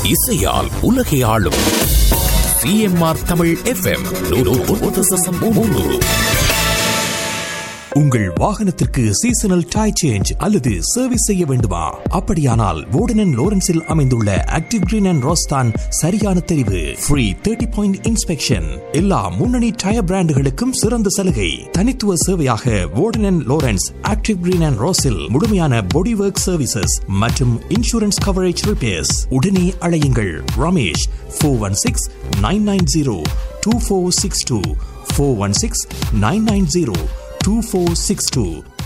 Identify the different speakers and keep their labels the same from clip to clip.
Speaker 1: இசையால் உலகை ஆளும் சிஎம்ஆர் தமிழ் எஃப்எம்
Speaker 2: உங்கள் வாகனத்திற்கு சீசனல் டை சேஞ்ச் அல்லது சர்வீஸ் செய்ய வேண்டுமா அப்படியானால் வோர்டன் லோரன்ஸில் அமைந்துள்ள ஆக்டிவ் கிரீன் அண்ட் ரோஸ்தான் சரியான தெரிவு ஃப்ரீ தேர்ட்டி பாயிண்ட் இன்ஸ்பெக்ஷன் எல்லா முன்னணி டயர் பிராண்டுகளுக்கும் சிறந்த சலுகை தனித்துவ சேவையாக வோர்டன் லோரன்ஸ் ஆக்டிவ் கிரீன் அண்ட் ரோஸில் முழுமையான பாடி ஒர்க் சர்வீசஸ் மற்றும் இன்சூரன்ஸ் கவரேஜ் ரிப்பேர்ஸ் உடனே அழையுங்கள் Ramesh four one six nine nine zero two four six two four one six nine nine zero 2462.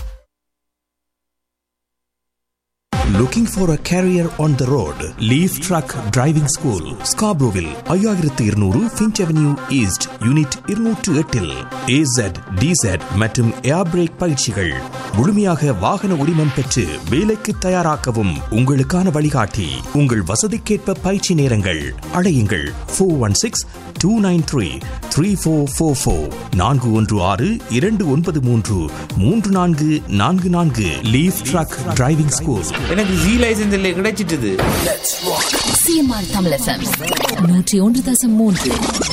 Speaker 2: Looking for a career on the road? Leaf Truck Driving School, Scarboroughville, ஐயாயிரத்து இருநூறு Finch avenue east unit இருநூற்று எட்டில் ஏசட் டிசட் மற்றும் ஏர் break பயிற்சிகள் முழுமையாக வாகன உரிமம் பெற்று வேலைக்கு தயாராக்கவும் உங்களுக்கான வழிகாட்டி உங்கள் வசதிக்கேற்ப பயிற்சி நேரங்கள் அழையுங்கள் four one six two nine three three four four four நான்கு ஒன்று ஆறு இரண்டு ஒன்பது மூன்று மூன்று நான்கு நான்கு நான்கு லீஃப் ட்ரக் டிரைவிங் ஸ்கூல்
Speaker 3: எனக்கு ஜி லைசன்ஸ் இல்லை கிடைச்சிட்டுது
Speaker 4: சிஎம்ஆர் தமிழ் எஃப்எம் நூற்றி ஒன்று தசம் மூன்று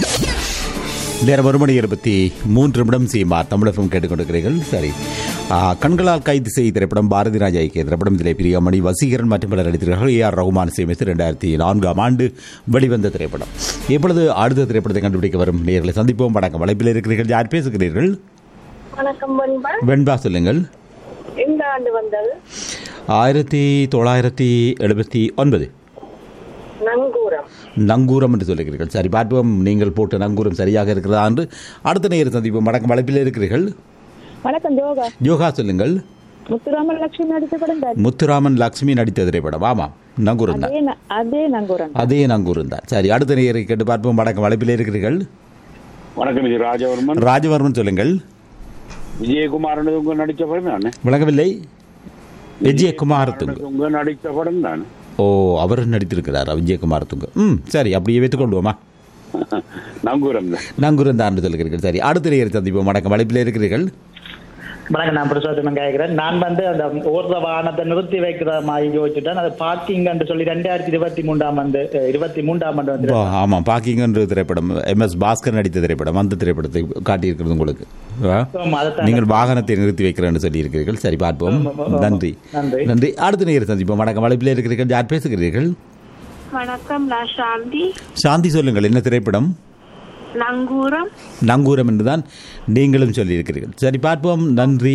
Speaker 5: நேரம் ஒரு மணி இருபத்தி மூன்று நிமிடம் சீமார் தமிழகம் கேட்டுக்கொண்டிருக்கிறீர்கள் சரி ஆ, கண்களால் கைது செய்த திரைப்படம் பாரதி ராஜா இயக்கிய திரைப்படம் இதிலே பிரியமணி வசீகரன் மற்றும் பலர் நடித்திருக்கிறார்கள் ஏ ஆர் ரகுமான் சேமித்து ரெண்டாயிரத்தி நான்காம் ஆண்டு வெளிவந்த திரைப்படம் இப்பொழுது அடுத்த திரைப்படத்தை கண்டுபிடிக்க வரும் நேர்களை சந்திப்போம் வணக்கம் வலைப்பில் இருக்கிறீர்கள் யார் பேசுகிறீர்கள்
Speaker 6: வணக்கம் பண்பா
Speaker 5: வெண்பா சொல்லுங்கள்
Speaker 6: எந்த ஆண்டு வந்தது
Speaker 5: ஆயிரத்தி தொள்ளாயிரத்தி எழுபத்தி ஒன்பது
Speaker 6: நங்கூரம்
Speaker 5: நங்கூரம் என்று சொல்லுகிறீர்கள் சரி பார்ப்போம் நீங்கள் போட்ட நங்கூரம் சரியாக இருக்கிறதா என்று அடுத்த நேரம் சந்திப்போம் வணக்கம் வலைப்பில் இருக்கிறீர்கள்
Speaker 6: வணக்கம் ஜோகா
Speaker 5: யோகா சொல்லுங்கள்
Speaker 6: முத்துராமன் லட்சுமி நடித்த படம் தான்
Speaker 5: முத்துராமன் லக்ஷ்மி நடித்த திரைப்படம் ஆமாம் நங்கூரம் தான்
Speaker 6: அதே ந- அதே நங்கூரம்
Speaker 5: அதே நங்கூரம் தான் சரி அடுத்த நேரை கேட்டு பார்ப்போம் வணக்கம் வளைப்பில் இருக்கிறீர்கள்
Speaker 7: வணக்கம் இது ராஜவர்மன்
Speaker 5: ராஜவர்மன் சொல்லுங்கள்
Speaker 7: விஜயகுமாரன் உங்க நடித்த படம் தானே
Speaker 5: விளங்கவில்லை விஜயகுமார் துங்க
Speaker 7: உங்க நடித்த படம் தானே
Speaker 5: ஓ அவர் நடித்திருக்கிறார் விஜயகுமார் துங்க ம் சரி அப்படியே வைத்துக் கொள்வோமா
Speaker 7: நங்கூரம் தான்
Speaker 5: நங்கூரம் தான் என்று சொல்லுகிறீர்கள் சரி அடுத்த நேரை சந்திப்போம் வணக்கம் வளைப்பில் இருக்கிறீர்கள்
Speaker 8: வணக்கம் நான் பிரசாதம் கேட்கிறேன் நான் வந்து அந்த ஓடுற வாகனத்தை நிறுத்தி வைக்கிற மாதிரி யோசிச்சுட்டேன் அது பார்க்கிங் என்று சொல்லி ரெண்டாயிரத்தி இருபத்தி மூன்றாம் ஆண்டு அஹ், இருபத்தி மூன்றாம் ஆண்டு வந்து
Speaker 5: ஆ, ஆமாம் பாக்கிங் என்ற திரைப்படம் எம் எஸ் பாஸ்கர் நடித்த திரைப்படம் அந்த திரைப்படத்தை காட்டியிருக்கிறது உங்களுக்கு ஆ?
Speaker 8: ஆமா, அதைத்தான்
Speaker 5: நீங்கள் வாகனத்தை நிறுத்தி வைக்கிறேன்னு சொல்லி இருக்கிறீர்கள் சரி பார்ப்போம்
Speaker 8: ஆமா, ஆமா.
Speaker 5: நன்றி
Speaker 8: நன்றி.
Speaker 5: நன்றி அடுத்த நேரம் சந்திப்போம் வணக்கம் வளைப்பில் இருக்கிறீர்கள் யார் பேசுகிறீர்கள்
Speaker 6: வணக்கம் நான் சாந்தி
Speaker 5: சாந்தி சொல்லுங்கள் என்ன திரைப்படம்
Speaker 6: நங்கூரம்
Speaker 5: நங்கூரம் என்றுதான் நீங்களும் சொல்லியிருக்கிறீர்கள் சரி பார்ப்போம் நன்றி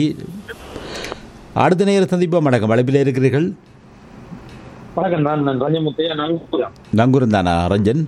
Speaker 5: அடுத்த நேரம் சந்திப்போம் வணக்கம் வளைப்பில் இருக்கிறீர்கள்
Speaker 8: வணக்கம் நான் நான் ரஞ்சமுத்தையா நங்கூரம்
Speaker 5: நங்கூரம் தானா ரஞ்சன்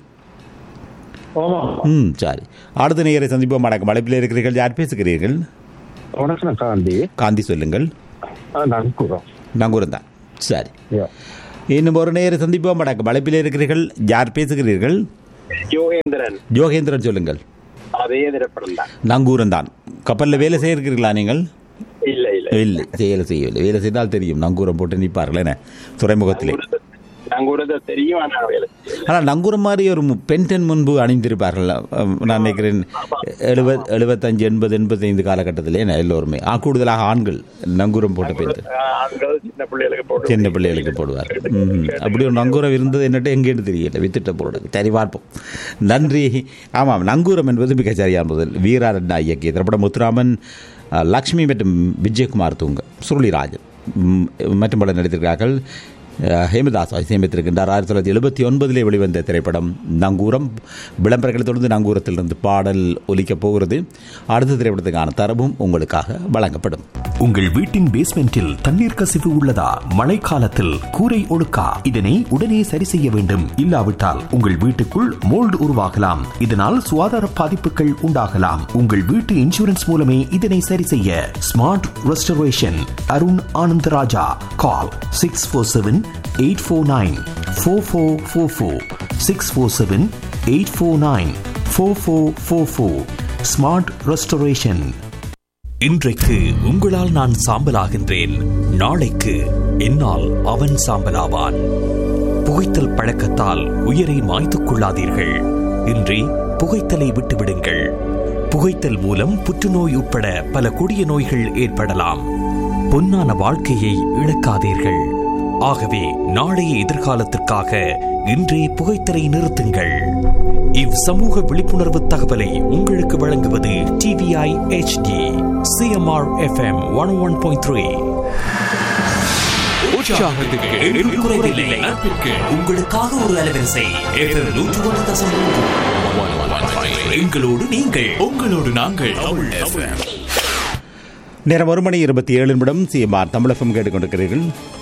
Speaker 8: ஆமா
Speaker 5: ம் சரி அடுத்த நேரை சந்திப்போம் வணக்கம் வளைப்பில் இருக்கிறீர்கள் யார் பேசுகிறீர்கள்
Speaker 7: வணக்கம் காந்தி
Speaker 5: காந்தி சொல்லுங்கள்
Speaker 7: நங்கூரம்
Speaker 5: நங்கூரம் தான் சரி இன்னும் ஒரு நேரம் சந்திப்போம் வணக்கம் வளைப்பில் இருக்கிறீர்கள் யார் பேசுகிறீர்கள்
Speaker 7: யோகேந்திரன்
Speaker 5: யோகேந்திரன் சொல்லுங்கள்
Speaker 7: அதே திரைப்படம் தான்
Speaker 5: நங்கூரம் தான் கப்பலில் வேலை செய்யிருக்கிறீர்களா நீங்கள்
Speaker 7: இல்ல இல்ல
Speaker 5: இல்லை வேலை செய்யவில்லை வேலை செய்தால் தெரியும் நங்கூரம் போட்டு நிற்பார்கள் என்ன துறைமுகத்திலே
Speaker 7: நங்கூரத்தை தெரியும் ஆனா வேலை
Speaker 5: ஆனால் நங்கூரம் மாதிரி ஒரு மு- பென்டன் முன்பு அணிந்திருப்பார்கள் அஹ், நான் நினைக்கிறேன் எழுபத் எழுபத்தஞ்சு எண்பது எண்பத்தைந்து காலகட்டத்திலே என்ன எல்லோருமே ஆ, கூடுதலாக ஆண்கள் நங்கூரம் போட்ட பெண்கள்
Speaker 7: ஆண்கள் சின்ன பிள்ளைகளுக்கு போட்டு
Speaker 5: சின்ன பிள்ளைகளுக்கு போடுவார் ம். அப்படி ஒரு நங்கூரம் இருந்தது என்னட்டு எங்கேன்னு தெரியல வித்துட்ட பொருள் சரி பார்ப்போம் நன்றி ஆமாம் நங்கூரம் என்பது மிகச் சரியான முதல் வீராரண்ணா இயக்கிய திரைப்படம் முத்துராமன் அஹ், லக்ஷ்மி மற்றும் விஜயகுமார் தூங்க சுருளிராஜன் ம், மற்றும் பலர் நடித்திருக்கிறார்கள் அஹ், ஹேமதாஸ் இசையமைத்திருக்கின்றார் ஆயிரத்தி தொள்ளாயிரத்தி எழுபத்தி ஒன்பதிலே வெளிவந்த திரைப்படம் நங்கூரம் விளம்பரங்களை தொடர்ந்து நங்கூரத்திலிருந்து பாடல் ஒலிக்கப் போகிறது அடுத்த திரைப்படத்துக்கான தரவும் உங்களுக்காக வழங்கப்படும்
Speaker 2: உங்கள் வீட்டின் பேஸ்மெண்டில் தண்ணீர் கசிவு உள்ளதா மழைக்காலத்தில் கூரை ஒழுக்கா இதனை உடனே சரி செய்ய வேண்டும் இல்லாவிட்டால் உங்கள் வீட்டுக்குள் மோல்டு உருவாகலாம் இதனால் சுகாதார பாதிப்புகள் உண்டாகலாம் உங்கள் வீட்டு இன்சூரன்ஸ் மூலமே இதனை சரி செய்ய smart restoration Arun Anandaraja call six four seven eight four nine four four four four six four seven eight four nine four four four four smart restoration இன்றைக்கு உங்களால் நான் சாம்பலாகின்றேன் நாளைக்கு என்னால் அவன் சாம்பலாவான் புகைத்தல் பழக்கத்தால் உயிரை மாய்த்துக் கொள்ளாதீர்கள் இன்றி புகைத்தலை விட்டுவிடுங்கள் புகைத்தல் மூலம் புற்றுநோய் உட்பட பல கொடிய நோய்கள் ஏற்படலாம் பொன்னான வாழ்க்கையை இழக்காதீர்கள்
Speaker 1: ஆகவே நாளைய எதிர்காலத்திற்காக இன்றே புகைத்தலை நிறுத்துங்கள் இவ் சமூக விழிப்புணர்வு தகவலை உங்களுக்கு வழங்குவது TVI HD CMR FM one one point three உற்சாகத்துக்கு எண்ணில் குறைவில்லை. நட்பிற்கு உங்களுக்காக ஒரு அலைவரிசை FM நூற்று ஒன்று தசம் மூன்று. எங்களோடு நீங்கள் உங்களோடு நாங்கள் தமிழ் FM.
Speaker 5: நேரம் ஒரு மணி இருபத்தி ஏழு நிமிடம் சிஎம்ஆர் தமிழகம் கேட்டுக்கொண்டிருக்கிறீர்கள்